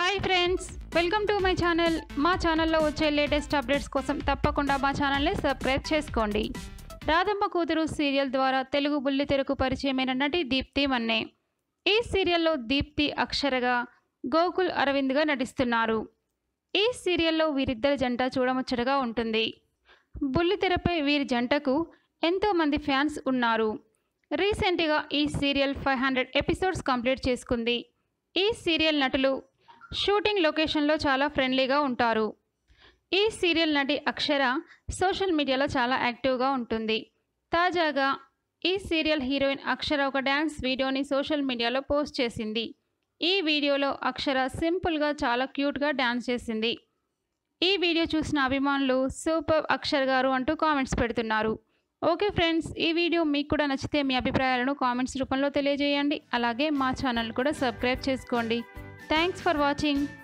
hi friends welcome to my channel మా ఛానల్లో వచ్చే లేటెస్ట్ అప్డేట్స్ కోసం తప్పకుండా మా ఛానల్ని సబ్స్క్రైబ్ చేసుకోండి రాధమ్మ కూతురు సీరియల్ ద్వారా తెలుగు బుల్లితెరకు పరిచయమైన నటి దీప్తి మన్నే ఈ సీరియల్లో దీప్తి అక్షరగా గోకుల్ అరవింద్గా నటిస్తున్నారు ఈ సీరియల్లో వీరిద్దరి జంట చూడముచ్చటగా ఉంటుంది బుల్లితెరపై వీరి జంటకు ఎంతోమంది ఫ్యాన్స్ ఉన్నారు రీసెంట్గా ఈ serial five hundred episodes complete చేసుకుంది ఈ సీరియల్ నటులు షూటింగ్ లొకేషన్లో చాలా ఫ్రెండ్లీగా ఉంటారు ఈ సీరియల్ నటి అక్షర సోషల్ మీడియాలో చాలా యాక్టివ్గా ఉంటుంది తాజాగా ఈ సీరియల్ హీరోయిన్ అక్షర ఒక డ్యాన్స్ వీడియోని సోషల్ మీడియాలో పోస్ట్ చేసింది ఈ వీడియోలో అక్షర సింపుల్గా చాలా క్యూట్గా డ్యాన్స్ చేసింది ఈ వీడియో చూసిన అభిమానులు సూపర్ అక్షర్ గారు అంటూ కామెంట్స్ పెడుతున్నారు ఓకే ఫ్రెండ్స్ ఈ వీడియో మీకు కూడా నచ్చితే మీ అభిప్రాయాలను కామెంట్స్ రూపంలో తెలియజేయండి అలాగే మా ఛానల్ కూడా సబ్స్క్రైబ్ చేసుకోండి థ్యాంక్స్ ఫర్ వాచింగ్